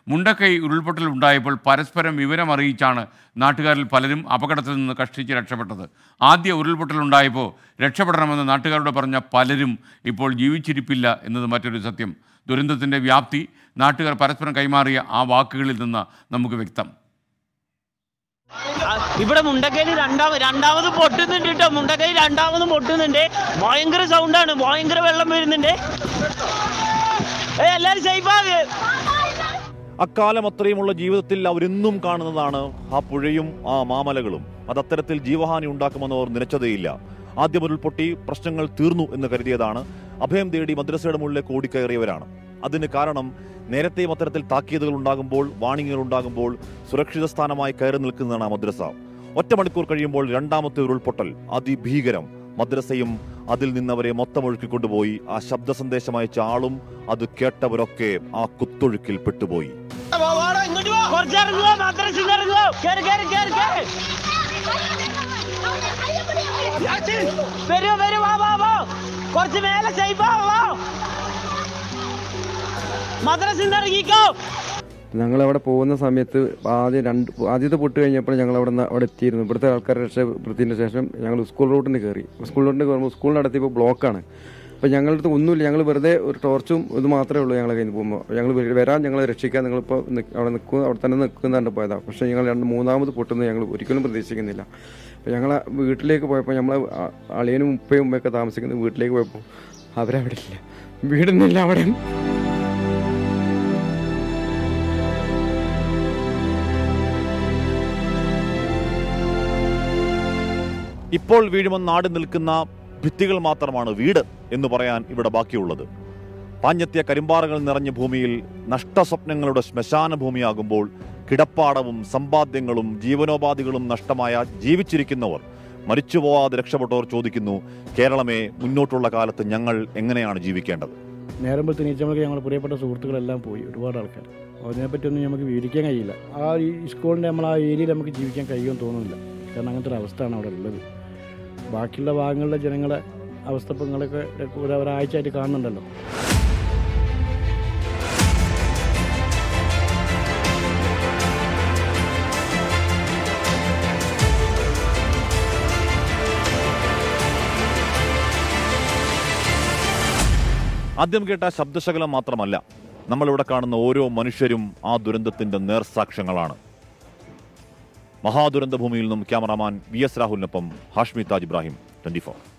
മുണ്ടക്കൈ ഉരുൾപൊട്ടൽ ഉണ്ടായപ്പോൾ പരസ്പരം വിവരം അറിയിച്ചാണ് നാട്ടുകാരിൽ പലരും അപകടത്തിൽ നിന്ന് കഷ്ടിച്ച് രക്ഷപ്പെട്ടത് ആദ്യ ഉരുൾപൊട്ടൽ ഉണ്ടായപ്പോൾ രക്ഷപ്പെടണമെന്ന് നാട്ടുകാരോട് പറഞ്ഞ പലരും ഇപ്പോൾ ജീവിച്ചിരിപ്പില്ല എന്നത് മറ്റൊരു സത്യം ദുരന്തത്തിൻ്റെ വ്യാപ്തി നാട്ടുകാർ പരസ്പരം കൈമാറിയ ആ വാക്കുകളിൽ നിന്ന് നമുക്ക് വ്യക്തം ഇവിടെ മുണ്ടക്കയിൽ രണ്ടാമത് രണ്ടാമത് പൊട്ടുന്നുണ്ട് കേട്ടോ മുണ്ടക്കയിൽ രണ്ടാമത് പൊട്ടുന്നുണ്ട് ഭയങ്കര സൗണ്ടാണ് ഭയങ്കര വെള്ളം വരുന്നുണ്ട് ഏയ് എല്ലാരും സേഫാകെ അക്കാലം അത്രയുമുള്ള ജീവിതത്തിൽ അവരെന്നും കാണുന്നതാണ് ആ പുഴയും ആ മാമലകളും അത് അത്തരത്തിൽ ജീവഹാനി ഉണ്ടാക്കുമെന്ന് അവർ നിലച്ചതേയില്ല ആദ്യം ഉരുൾപൊട്ടി പ്രശ്നങ്ങൾ തീർന്നു എന്ന് കരുതിയതാണ് അഭയം തേടി മദ്രസയുടെ മുകളിലേക്ക് ഓടിക്കയറിയവരാണ് അതിന് കാരണം നേരത്തെയും അത്തരത്തിൽ താക്കീതുകൾ ഉണ്ടാകുമ്പോൾ വാണിങ്ങുകൾ ഉണ്ടാകുമ്പോൾ സുരക്ഷിത സ്ഥാനമായി കയറി നിൽക്കുന്നതാണ് ആ മദ്രസ ഒറ്റ മണിക്കൂർ കഴിയുമ്പോൾ രണ്ടാമത്തെ ഉരുൾപൊട്ടൽ അതിഭീകരം മദ്രസയും അതിൽ നിന്നവരെ മൊത്തം ഒഴുക്കിക്കൊണ്ടുപോയി ആ ശബ്ദ സന്ദേശം അയച്ച ആളും അത് കേട്ടവരൊക്കെ ആ കുത്തൊഴുക്കിൽ പെട്ടുപോയി കുറച്ചിറങ്ങുവോ മദ്രസിൽ ഇറങ്ങുവോ കേറി കേറി കേറി കേറി വരൂ വരൂ വാ വാ വാ കുറച്ച് മേലെ സേഫാ വാ മദ്രസിൽ ഇറങ്ങിക്കോ ഞങ്ങൾ അവിടെ പോകുന്ന സമയത്ത് ആദ്യം രണ്ട് ആദ്യത്തെ പൊട്ട് കഴിഞ്ഞപ്പോൾ ഞങ്ങൾ അവിടെ നിന്ന് അവിടെ എത്തിയിരുന്നു ഇവിടുത്തെ ആൾക്കാരെ രക്ഷപ്പെടുത്തിയതിന് ശേഷം ഞങ്ങൾ സ്കൂൾ റൂട്ടിന് കയറി സ്കൂൾ റൂട്ടിന് കയറുമ്പോൾ സ്കൂളിൻ്റെ അടുത്തിപ്പോൾ ബ്ലോക്കാണ് അപ്പോൾ ഞങ്ങളുടെ അടുത്ത് ഒന്നുമില്ല ഞങ്ങൾ വെറുതെ ഒരു ടോർച്ചും ഇത് മാത്രമേ ഉള്ളൂ ഞങ്ങളെ കയ്യിൽ നിന്ന് പോകുമ്പോൾ ഞങ്ങൾ വരാൻ ഞങ്ങളെ രക്ഷിക്കാൻ നിങ്ങളിപ്പോൾ നിക്ക് അവിടെ നിൽക്കുക അവിടെ തന്നെ നിൽക്കുന്നുണ്ട് പോയതാണ് പക്ഷേ ഞങ്ങൾ രണ്ട് മൂന്നാമത് പൊട്ടുന്നത് ഞങ്ങൾ ഒരിക്കലും പ്രതീക്ഷിക്കുന്നില്ല അപ്പോൾ ഞങ്ങൾ വീട്ടിലേക്ക് പോയപ്പോൾ നമ്മൾ അളിയനും ഉപ്പയും ഉമ്മയൊക്കെ താമസിക്കുന്ന വീട്ടിലേക്ക് പോയപ്പോൾ അവരവിടെ ഇല്ല വീടുന്നില്ല അവിടെ ഇപ്പോൾ വീഴുമെന്ന് നാട് നിൽക്കുന്ന ഭിത്തികൾ മാത്രമാണ് വീട് എന്ന് പറയാൻ ഇവിടെ ബാക്കിയുള്ളത് പാഞ്ഞെത്തിയ കരിമ്പാറകൾ നിറഞ്ഞ ഭൂമിയിൽ നഷ്ടസ്വപ്നങ്ങളുടെ ശ്മശാന ഭൂമിയാകുമ്പോൾ കിടപ്പാടവും സമ്പാദ്യങ്ങളും ജീവനോപാധികളും നഷ്ടമായ ജീവിച്ചിരിക്കുന്നവർ മരിച്ചുപോകാതെ രക്ഷപ്പെട്ടവർ ചോദിക്കുന്നു കേരളമെ മുന്നോട്ടുള്ള കാലത്ത് ഞങ്ങൾ എങ്ങനെയാണ് ജീവിക്കേണ്ടത് നേരം തെനീച്ചമ്മക്ക് ഞങ്ങളുടെ പ്രിയപ്പെട്ട സുഹൃത്തുക്കളെല്ലാം പോയി ഒരുപാട് ആൾക്കാർ അതിനെപ്പറ്റിയൊന്നും നമുക്ക് വിവരിക്കാൻ കഴിയില്ല ആ ഈ സ്കൂളിൻ്റെ നമ്മൾ ആ ഏരിയയിൽ നമുക്ക് ജീവിക്കാൻ കഴിയുമെന്ന് തോന്നുന്നില്ല കാരണം അങ്ങനത്തെ ഒരു അവസ്ഥയാണ് അവിടെ ഉള്ളത് ബാക്കിയുള്ള ഭാഗങ്ങളിലെ ജനങ്ങളെ അവസ്ഥ ഇപ്പം നിങ്ങളൊക്കെ ഒരു ഒരാഴ്ചയായിട്ട് കാണുന്നുണ്ടല്ലോ ആദ്യം കേട്ട ശബ്ദശകലം മാത്രമല്ല നമ്മളിവിടെ കാണുന്ന ഓരോ മനുഷ്യരും ആ ദുരന്തത്തിന്റെ നേർസാക്ഷ്യങ്ങളാണ് മഹാദുരന്ത ഭൂമിയിൽ നിന്നും ക്യാമറാമാൻ വി എസ് രാഹുലിനൊപ്പം ഹാഷ്മി താജ് ഇബ്രാഹിം ട്വന്റി